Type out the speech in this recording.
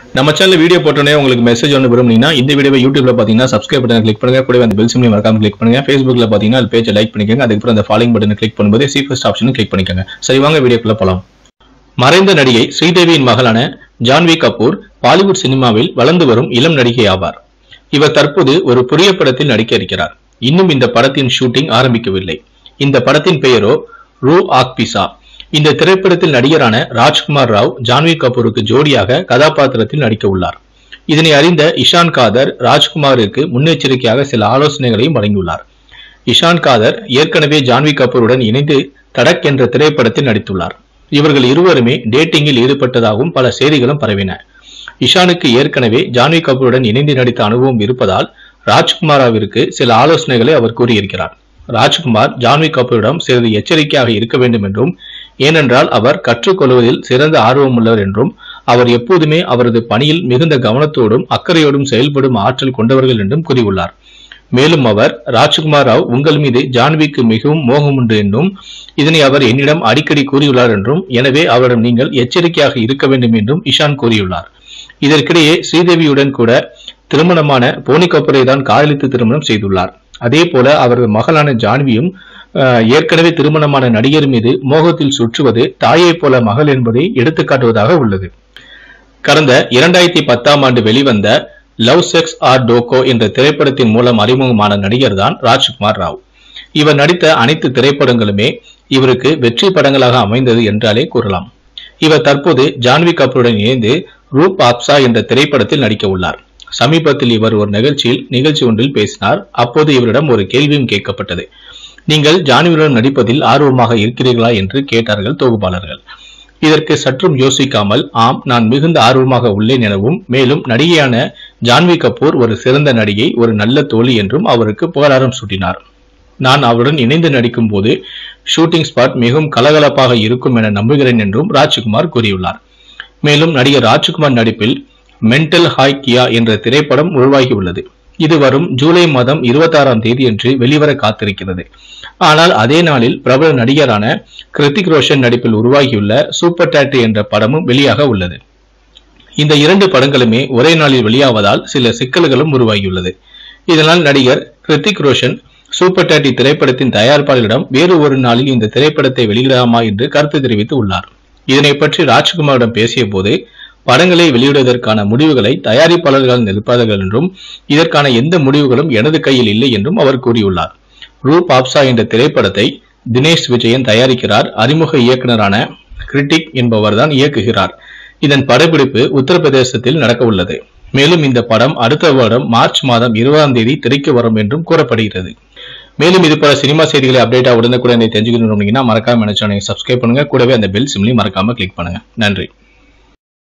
நம்ம channel video போட்டோன்னே உங்களுக்கு மெசேஜ் ஒன்று விரும்புனீங்கன்னா இந்த வீடியோவை யூடியூப்ல பார்த்தீங்கன்னா சப்ஸ்கிரைப் பட்டனை கிளிக் பண்ணுங்க கூடவே அந்த பெல் சிம்லையும் மறக்காம கிளிக் பண்ணுங்க ஃபேஸ்புக்ல பார்த்தீங்கன்னா அது பேஜை லைக் பண்ணிக்கோங்க அதுக்கப்புறம் அந்த ஃபாலோயிங் பட்டனை கிளிக் பண்ணும்போது சி ஃபர்ஸ்ட் ஆப்ஷனும் கிளிக் பண்ணிக்கோங்க சரி வாங்க வீடியோக்குள்ள போலாம் மறைந்த நடிகை ஸ்ரீதேவியின் மகளான ஜான்வி கபூர் பாலிவுட் சினிமாவில் வளர்ந்து வரும் இளம் நடிகை ஆவார் இவர் தற்போது ஒரு புதிய படத்தில் நடிக்க இருக்கிறார் இன்னும் இந்த படத்தின் ஷூட்டிங் ஆரம்பிக்கவில்லை இந்த படத்தின் பெயரோ ரூ ஆக்பிசா இந்த திரைப்படத்தில் நடிகரான ராஜ்குமார் ராவ் ஜான்வி கபூருக்கு ஜோடியாக கதாபாத்திரத்தில் நடிக்க உள்ளார் இதனை அறிந்த இஷான் காதர் ராஜ்குமாருக்கு முன்னெச்சரிக்கையாக சில ஆலோசனைகளையும் வழங்கியுள்ளார் இஷான் காதர் ஏற்கனவே ஜான்வி கபூருடன் இணைந்து தடக் என்ற திரைப்படத்தில் நடித்துள்ளார் இவர்கள் இருவருமே டேட்டிங்கில் ஈடுபட்டதாகவும் பல செய்திகளும் பரவின இஷானுக்கு ஏற்கனவே ஜான்வி கபூருடன் இணைந்து நடித்த அனுபவம் இருப்பதால் ராஜ்குமாராவிற்கு சில ஆலோசனைகளை அவர் கூறியிருக்கிறார் ராஜ்குமார் ஜான்வி கபூரிடம் சிறிது எச்சரிக்கையாக இருக்க வேண்டும் என்றும் ஏனென்றால் அவர் கற்றுக்கொள்வதில் சிறந்த ஆர்வம் உள்ளவர் என்றும் அவர் எப்போதுமே அவரது பணியில் மிகுந்த கவனத்தோடும் அக்கறையோடும் செயல்படும் ஆற்றல் கொண்டவர்கள் என்றும் கூறியுள்ளார் மேலும் அவர் ராஜ்குமார் ராவ் உங்கள் மீது ஜான்விக்கு மிகவும் மோகம் உண்டு என்றும் இதனை அவர் என்னிடம் அடிக்கடி கூறியுள்ளார் என்றும் எனவே அவரிடம் நீங்கள் எச்சரிக்கையாக இருக்க வேண்டும் என்றும் இஷான் கூறியுள்ளார் இதற்கிடையே ஸ்ரீதேவியுடன் கூட திருமணமான போனி கபூரை தான் காதலித்து திருமணம் செய்துள்ளார் அதே போல அவரது மகளான ஜான்வியும் அஹ், ஏற்கனவே திருமணமான நடிகர் மீது மோகத்தில் சுற்றுவது தாயைப் போல மகள் என்பதை எடுத்துக்காட்டுவதாக உள்ளது கடந்த இரண்டாயிரத்தி பத்தாம் ஆண்டு வெளிவந்த லவ் செக்ஸ் ஆர் டோகோ என்ற திரைப்படத்தின் மூலம் அறிமுகமான நடிகர் தான் ராஜ்குமார் ராவ் இவர் நடித்த அனைத்து திரைப்படங்களுமே இவருக்கு வெற்றி படங்களாக அமைந்தது என்றாலே கூறலாம் இவர் தற்போது ஜான்வி கபூருடன் இணைந்து ரூப் ஆப்சா என்ற திரைப்படத்தில் நடிக்க உள்ளார் சமீபத்தில் இவர் ஒரு நிகழ்ச்சியில் நிகழ்ச்சி ஒன்றில் பேசினார் அப்போது இவரிடம் ஒரு கேள்வியும் கேட்கப்பட்டது நீங்கள் ஜான்வியுடன் நடிப்பதில் ஆர்வமாக இருக்கிறீர்களா என்று கேட்டார்கள் தொகுப்பாளர்கள் இதற்கு சற்றும் யோசிக்காமல் ஆம் நான் மிகுந்த ஆர்வமாக உள்ளேன் எனவும் மேலும் நடிகையான ஜான்வி கபூர் ஒரு சிறந்த நடிகை ஒரு நல்ல தோழி என்றும் அவருக்கு புகழாரம் சூட்டினார் நான் அவருடன் இணைந்து நடிக்கும் போது ஷூட்டிங் ஸ்பாட் மிகவும் கலகலப்பாக இருக்கும் என நம்புகிறேன் என்றும் ராஜ்குமார் கூறியுள்ளார் மேலும் நடிகர் ராஜ்குமார் நடிப்பில் மென்டல் ஹாய் கியா என்ற திரைப்படம் உருவாகியுள்ளது இது வரும் ஜூலை மாதம் இருபத்தாறாம் தேதியன்று வெளிவர காத்திருக்கிறது ஆனால் அதே நாளில் பிரபல நடிகரான கிருத்திக் ரோஷன் நடிப்பில் உருவாகியுள்ள சூப்பர் டேட்டு என்ற படமும் வெளியாக உள்ளது இந்த இரண்டு படங்களுமே ஒரே நாளில் வெளியாவதால் சில சிக்கல்களும் உருவாகியுள்ளது இதனால் நடிகர் கிருத்திக் ரோஷன் சூப்பர் டேட்டி திரைப்படத்தின் தயாரிப்பாளரிடம் வேறு ஒரு நாளில் இந்த திரைப்படத்தை வெளியிடலாமா என்று கருத்து தெரிவித்து உள்ளார் இதனை பற்றி ராஜ்குமாரிடம் பேசிய போது படங்களை வெளியிடுவதற்கான முடிவுகளை தயாரிப்பாளர்கள் நிற்பார்கள் என்றும் இதற்கான எந்த முடிவுகளும் எனது கையில் இல்லை என்றும் அவர் கூறியுள்ளார் ரூப் ஆப்சா என்ற திரைப்படத்தை தினேஷ் விஜயன் தயாரிக்கிறார் அறிமுக இயக்குனரான கிரிட்டிக் என்பவர்தான் இயக்குகிறார் இதன் படப்பிடிப்பு உத்தரப்பிரதேசத்தில் நடக்க உள்ளது மேலும் இந்த படம் அடுத்த வருடம் மார்ச் மாதம் இருபதாம் தேதி திரைக்கு வரும் என்றும் கூறப்படுகிறது மேலும் இது போல சினிமா செய்திகளை அப்டேட்டா உடனுக்குடன் தெரிஞ்சுக்கணும் அப்படின்னா மறக்காம நினைச்சோம் சப்ஸ்கிரைப் பண்ணுங்க கூடவே அந்த பெல் சிம்லையும் மறக்காம கிளிக் பண்ணுங்க நன்றி